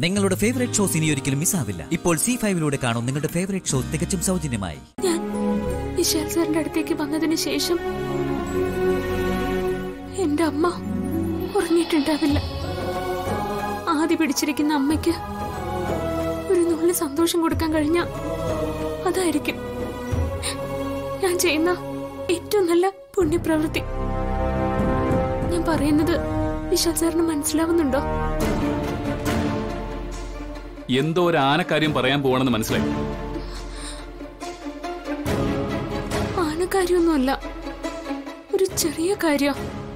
നിങ്ങളുടെ favourite shows ഇനി ഒരിക്കലും മിസ്സാവില്ല ഇപ്പോൾ സി ഫൈവിലൂടെ കാണും നിങ്ങളുടെ ഫേവറേറ്റ് ഷോ തികച്ചും സൗജന്യമായി ഞാൻ വിശാൽ സാറിന്റെ അടുത്തേക്ക് വന്നതിന് ശേഷം എന്റെ അമ്മ ഉറങ്ങിയിട്ടുണ്ടാവില്ല ആദ്യ പിടിച്ചിരിക്കുന്ന അമ്മയ്ക്ക് ഒരു നുള്ളി സന്തോഷം കൊടുക്കാൻ കഴിഞ്ഞ അതായിരിക്കും ഞാൻ ചെയ്യുന്ന ഏറ്റവും നല്ല പുണ്യപ്രവൃത്തി ഞാൻ പറയുന്നത് വിശാൽ സാറിന് മനസ്സിലാവുന്നുണ്ടോ എന്തോ ഒരു ആനക്കാര്യം പറയാൻ പോവാണെന്ന് മനസ്സിലായി ആനക്കാര്യമൊന്നുമല്ല ഒരു ചെറിയ കാര്യം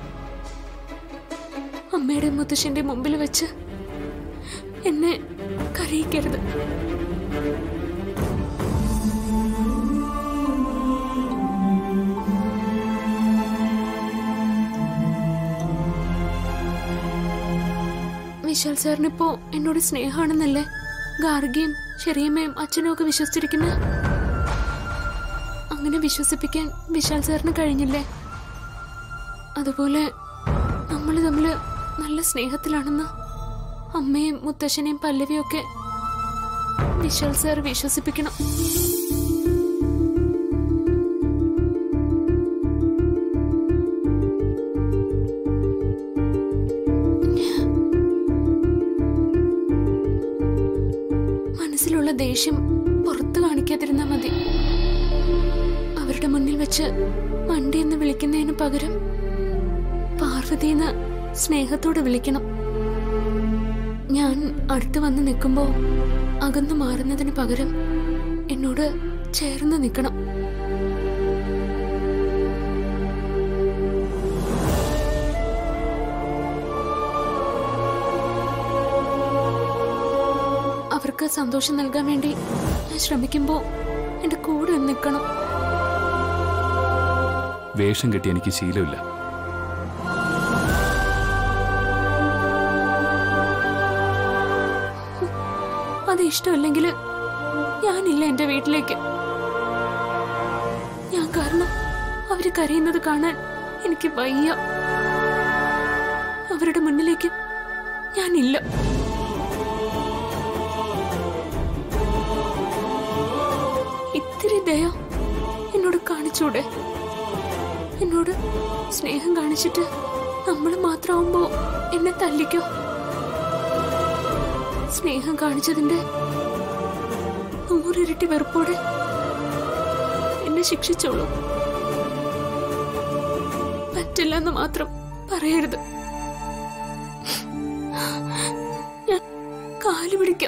അമ്മയുടെ മുത്തശ്ശന്റെ മുമ്പിൽ വെച്ച് എന്നെ കരയിക്കരുത് വിശാൽ സാറിനിപ്പോ എന്നോട് സ്നേഹമാണെന്നല്ലേ ഗാർഗിയും ചെറിയമ്മയും അച്ഛനും ഒക്കെ വിശ്വസിച്ചിരിക്കുന്നത് അങ്ങനെ വിശ്വസിപ്പിക്കാൻ വിശാൽ സാറിന് കഴിഞ്ഞില്ലേ അതുപോലെ നമ്മൾ തമ്മിൽ നല്ല സ്നേഹത്തിലാണെന്ന് അമ്മയും മുത്തശ്ശനെയും പല്ലവിയും ഒക്കെ വിശാൽ സാർ വിശ്വസിപ്പിക്കണം മനസ്സിലുള്ള ദേഷ്യം പുറത്തു കാണിക്കാതിരുന്നാ മതി അവരുടെ മുന്നിൽ വെച്ച് വണ്ടി എന്ന് വിളിക്കുന്നതിന് പകരം പാർവതിന്ന് സ്നേഹത്തോടെ വിളിക്കണം ഞാൻ അടുത്ത് വന്ന് നിൽക്കുമ്പോ അകന്നു മാറുന്നതിന് പകരം എന്നോട് ചേർന്ന് നിൽക്കണം അവർക്ക് സന്തോഷം നൽകാൻ വേണ്ടി ഞാൻ ശ്രമിക്കുമ്പോ എന്റെ കൂടെ ഒന്ന് നിൽക്കണം വേഷം കെട്ടി എനിക്ക് ശീലമില്ല അത് ഇഷ്ടമല്ലെങ്കിൽ ഞാനില്ല എന്റെ വീട്ടിലേക്ക് ഞാൻ കാരണം അവര് കരയുന്നത് കാണാൻ എനിക്ക് വയ്യ അവരുടെ മുന്നിലേക്ക് ഞാനില്ല ഇത്തിരി ദയ എന്നോട് കാണിച്ചൂടെ എന്നോട് സ്നേഹം കാണിച്ചിട്ട് നമ്മൾ മാത്രമാവുമ്പോ എന്നെ തല്ലിക്കോ സ്നേഹം കാണിച്ചതിന്റെ നൂറിരട്ടി വെറുപ്പോടെ എന്നെ ശിക്ഷിച്ചോളൂ പറ്റില്ലെന്ന് മാത്രം പറയരുത് ഞാൻ കാല് പിടിക്കാം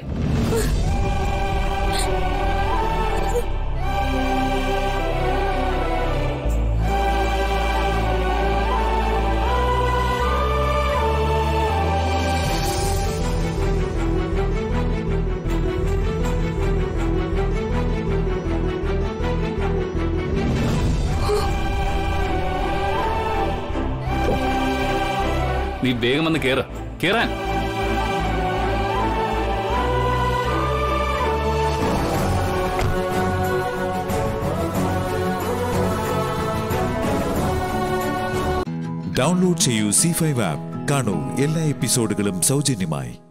നീ വേഗം വന്ന് കേറ് കേറാൻ ഡൗൺലോഡ് ചെയ്യൂ സി ഫൈവ് ആപ്പ് കാണൂ എല്ലാ എപ്പിസോഡുകളും സൗജന്യമായി